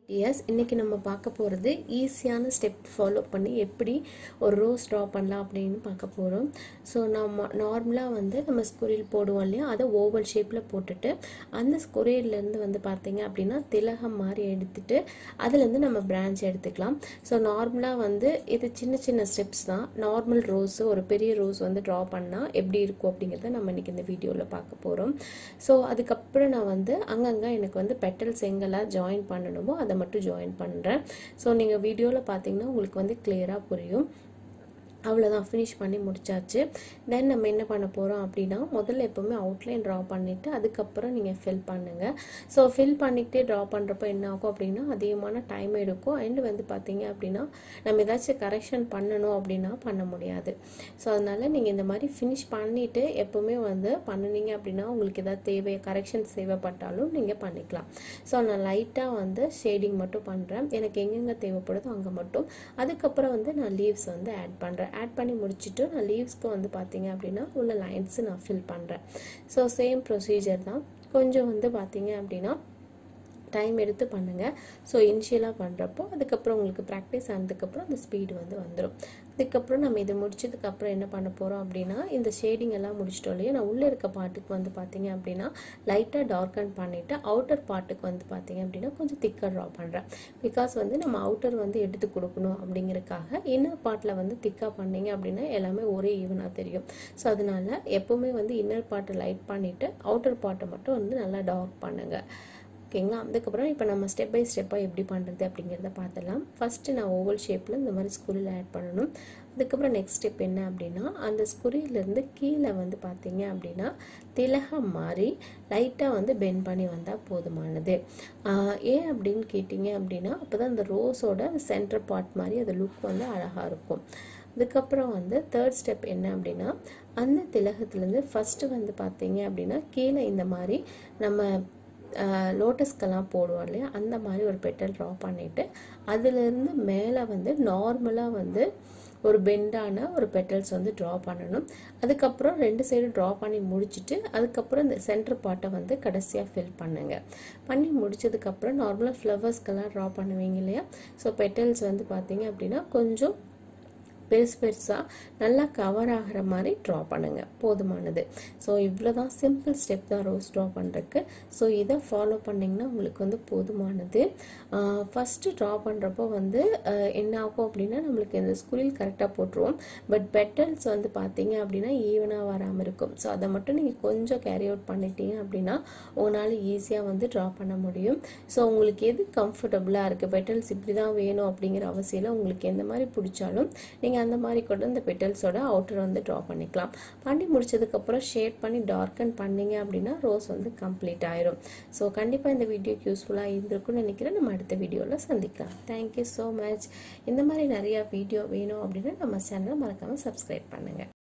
S இன்றைக்கி நம்ம பார்க்க போகிறது ஈஸியான ஸ்டெப் ஃபாலோ பண்ணி எப்படி ஒரு ரோஸ் ட்ரா பண்ணலாம் அப்படின்னு பார்க்க போகிறோம் ஸோ நம்ம நார்மலாக வந்து நம்ம ஸ்குரில் போடுவோம் இல்லையா அதை ஓவல் ஷேப்பில் போட்டுட்டு அந்த ஸ்குரியல்லேருந்து வந்து பார்த்தீங்க அப்படின்னா திலகம் மாதிரி எடுத்துட்டு அதுலேருந்து நம்ம பிரான்ச் எடுத்துக்கலாம் ஸோ நார்மலாக வந்து இது சின்ன சின்ன ஸ்டெப்ஸ் தான் நார்மல் ரோஸ் ஒரு பெரிய ரோஸ் வந்து ட்ரா பண்ணால் எப்படி இருக்கும் அப்படிங்கிறத நம்ம இன்றைக்கி இந்த வீடியோவில் பார்க்க போகிறோம் ஸோ அதுக்கப்புறம் நான் வந்து அங்கங்கே எனக்கு வந்து பெட்டல்ஸ் எங்கெல்லாம் ஜாயின் பண்ணணுமோ அதை மட்டும் ஜாயின் பண்ணுறேன் ஸோ நீங்கள் வீடியோவில் பார்த்தீங்கன்னா உங்களுக்கு வந்து கிளியராக புரியும் அவ்வளோதான் ஃபினிஷ் பண்ணி முடிச்சாச்சு தென் நம்ம என்ன பண்ண போகிறோம் அப்படின்னா முதல்ல எப்போவுமே அவுட்லைன் ட்ரா பண்ணிவிட்டு அதுக்கப்புறம் நீங்கள் ஃபில் பண்ணுங்கள் ஸோ ஃபில் பண்ணிக்கிட்டே ட்ரா பண்ணுறப்போ என்ன ஆகும் அப்படின்னா அதிகமான டைம் எடுக்கும் அண்ட் வந்து பார்த்தீங்க அப்படின்னா நம்ம ஏதாச்சும் கரெக்ஷன் பண்ணணும் அப்படின்னா பண்ண முடியாது ஸோ அதனால் நீங்கள் இந்த மாதிரி ஃபினிஷ் பண்ணிவிட்டு எப்போவுமே வந்து பண்ணினீங்க அப்படின்னா உங்களுக்கு ஏதாவது தேவை கரெக்ஷன்ஸ் தேவைப்பட்டாலும் நீங்கள் பண்ணிக்கலாம் ஸோ நான் லைட்டாக வந்து ஷேடிங் மட்டும் பண்ணுறேன் எனக்கு எங்கெங்கே தேவைப்படுதோ அங்கே மட்டும் அதுக்கப்புறம் வந்து நான் லீவ்ஸ் வந்து ஆட் பண்ணுறேன் ஆட் பண்ணி முடிச்சுட்டு நான் லீவ்ஸ்க்கு வந்து பார்த்தீங்க அப்படின்னா உள்ள லைன்ஸ் நான் ஃபில் பண்ணுறேன் ஸோ சேம் ப்ரொசீஜர் தான் கொஞ்சம் வந்து பார்த்தீங்க அப்படின்னா டைம் எடுத்து பண்ணுங்கள் ஸோ இனிஷியலாக பண்ணுறப்போ அதுக்கப்புறம் உங்களுக்கு ப்ராக்டிஸ் ஆனதுக்கப்புறம் அந்த ஸ்பீடு வந்து வந்துடும் அதுக்கப்புறம் நம்ம இது முடிச்சதுக்கப்புறம் என்ன பண்ண போகிறோம் அப்படின்னா இந்த ஷேடிங் எல்லாம் முடிச்சிட்டோம் இல்லையா நான் உள்ளே இருக்க பாட்டுக்கு வந்து பார்த்தீங்க அப்படின்னா லைட்டாக டார்க்கன் பண்ணிவிட்டு அவுட்டர் பாட்டுக்கு வந்து பார்த்தீங்க அப்படின்னா கொஞ்சம் திக்கர் ட்ரா பண்ணுறேன் பிகாஸ் வந்து நம்ம அவுட்டர் வந்து எடுத்து கொடுக்கணும் அப்படிங்கிறதுக்காக இன்னர் பார்ட்டில் வந்து திக்காக பண்ணீங்க அப்படின்னா எல்லாமே ஒரே ஈவனாக தெரியும் ஸோ அதனால எப்போவுமே வந்து இன்னர் பார்ட்டை லைட் பண்ணிவிட்டு அவுட்டர் பார்ட்டை மட்டும் வந்து நல்லா டார்க் பண்ணுங்கள் ஓகேங்களா அதுக்கப்புறம் இப்போ நம்ம ஸ்டெப் பை ஸ்டெப்பாக எப்படி பண்ணுறது அப்படிங்கிறத பார்த்துடலாம் ஃபஸ்ட்டு நான் ஓவல் ஷேப்பில் இந்த மாதிரி ஸ்குரில் ஆட் பண்ணணும் அதுக்கப்புறம் நெக்ஸ்ட் ஸ்டெப் என்ன அப்படின்னா அந்த ஸ்குரியிலேருந்து கீழே வந்து பார்த்தீங்க அப்படின்னா திலகம் மாதிரி லைட்டாக வந்து பெண்ட் பண்ணி வந்தால் போதுமானது ஏன் அப்படின்னு கேட்டிங்க அப்படின்னா அப்போ தான் அந்த ரோஸோட சென்டர் பார்ட் மாதிரி அது லுக் வந்து அழகாக இருக்கும் அதுக்கப்புறம் வந்து தேர்ட் ஸ்டெப் என்ன அப்படின்னா அந்த திலகத்துலேருந்து ஃபஸ்ட்டு வந்து பார்த்தீங்க அப்படின்னா கீழே இந்த மாதிரி நம்ம லோட்டஸ்க்கெல்லாம் போடுவோம் இல்லையா அந்த மாதிரி ஒரு பெட்டல் ட்ரா பண்ணிவிட்டு அதுலேருந்து மேலே வந்து நார்மலாக வந்து ஒரு பெண்டான ஒரு பெட்டல்ஸ் வந்து ட்ரா பண்ணணும் அதுக்கப்புறம் ரெண்டு சைடும் ட்ரா பண்ணி முடிச்சுட்டு அதுக்கப்புறம் இந்த சென்டர் பார்ட்டை வந்து கடைசியாக ஃபில் பண்ணுங்க பண்ணி முடிச்சதுக்கப்புறம் நார்மலாக ஃப்ளவர்ஸ்க்கெல்லாம் ட்ரா பண்ணுவீங்க இல்லையா ஸோ பெட்டல்ஸ் வந்து பார்த்தீங்க அப்படின்னா கொஞ்சம் பெருசு பெருசாக நல்லா கவர் ஆகிற மாதிரி ட்ரா பண்ணுங்கள் போதுமானது ஸோ இவ்வளோ தான் சிம்பிள் ஸ்டெப் தான் ரோஸ் ட்ரா பண்ணுறதுக்கு ஸோ இதை ஃபாலோ பண்ணிங்கன்னா உங்களுக்கு வந்து போதுமானது ஃபஸ்ட்டு ட்ரா பண்ணுறப்போ வந்து என்ன ஆகும் அப்படின்னா நம்மளுக்கு இந்த ஸ்கூலில் கரெக்டாக போட்டுருவோம் பட் பெட்டல்ஸ் வந்து பார்த்தீங்க அப்படின்னா ஈவனாக வராமல் இருக்கும் ஸோ அதை மட்டும் நீங்கள் கொஞ்சம் கேரி அவுட் பண்ணிட்டீங்க அப்படின்னா உங்களால் ஈஸியாக வந்து ட்ரா பண்ண முடியும் ஸோ உங்களுக்கு எது கம்ஃபர்டபுளாக இருக்குது பெட்டல்ஸ் இப்படி தான் வேணும் அப்படிங்கிற அவசியம் இல்லை உங்களுக்கு எந்த மாதிரி பிடிச்சாலும் நீங்கள் அந்த மாதிரி கூட இந்த பெட்டல்ஸோட அவுட்டர் வந்து ட்ரா பண்ணிக்கலாம் பண்ணி முடிச்சதுக்கப்புறம் ஷேட் பண்ணி டார்க்கன் பண்ணீங்க அப்படின்னா ரோஸ் வந்து கம்ப்ளீட் ஆயிரும் ஸோ கண்டிப்பாக இந்த வீடியோக்கு யூஸ்ஃபுல்லாக இருந்திருக்கும்னு நினைக்கிறேன் நம்ம அடுத்த வீடியோவில் சந்திக்கலாம் தேங்க்யூ ஸோ மச் இந்த மாதிரி நிறையா வீடியோ வேணும் அப்படின்னா நம்ம சேனலை மறக்காமல் சப்ஸ்கிரைப் பண்ணுங்கள்